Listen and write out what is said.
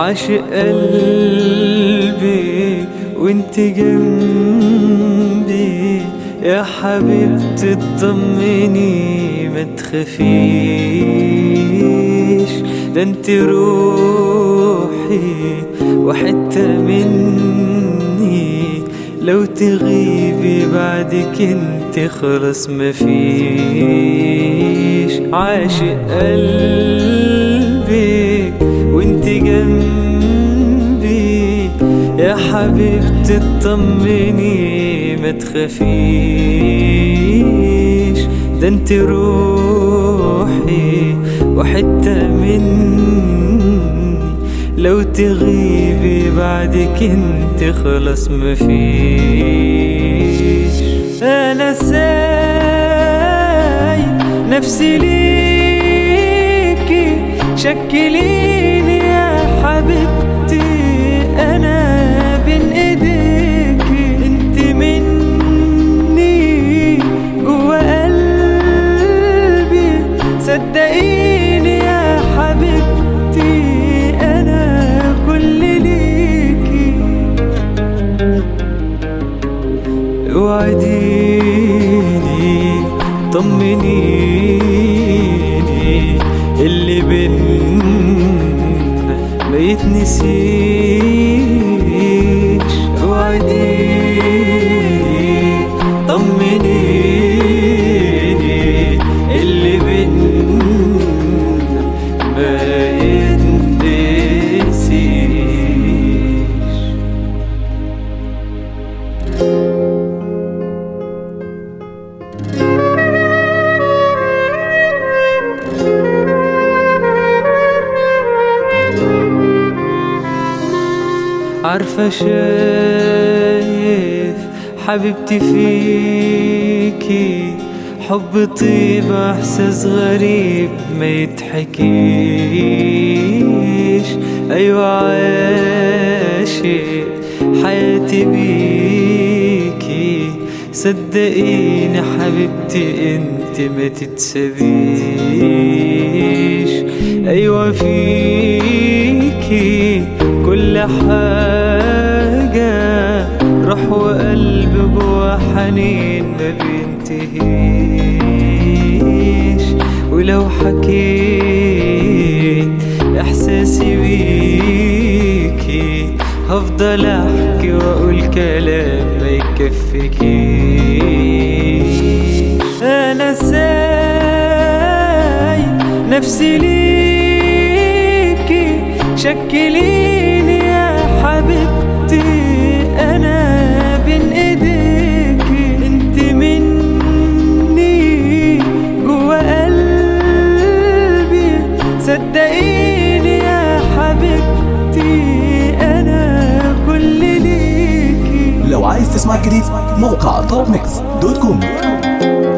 عاشق قلبي وانت جنبي يا حبيبتي اطمني ما تخافيش ده انت روحي وحتة مني لو تغيبي بعدك انت خلاص مفيش عاشق قلبي وانت جنبي يا حبيبتي اطمني ما تخافيش ده انت روحي وحتة مني لو تغيبي بعدك انت خلاص مفيش انا ساي نفسي ليكي شكليني يا حبيبتي انا بين ايديكي انت مني جوا قلبي صدقيني يا حبيبتي انا كل ليكي وعديني طمنيني اللي بينا ما يتنسيش وعديني طمنيني اللي بينا ما يتنسيش عارفة شايف حبيبتي فيكي حب طيب احساس غريب ما يتحكيش ايوه عاشق حياتي بيكي صدقيني حبيبتي انت ما تتسابيش ايوه فيكي كل حاجة روح وقلب جوا حنين ما بينتهيش ولو حكيت احساسي بيكي هفضل احكي واقول كلام ما يكفيكيش انا ساي نفسي ليكي شكليني يا حبيبتي انا بين ايديكي انت مني جوا قلبي صدقيني يا حبيبتي انا كل ليكي لو عايز تسمع جديد موقع طرب ميكس دوت كوم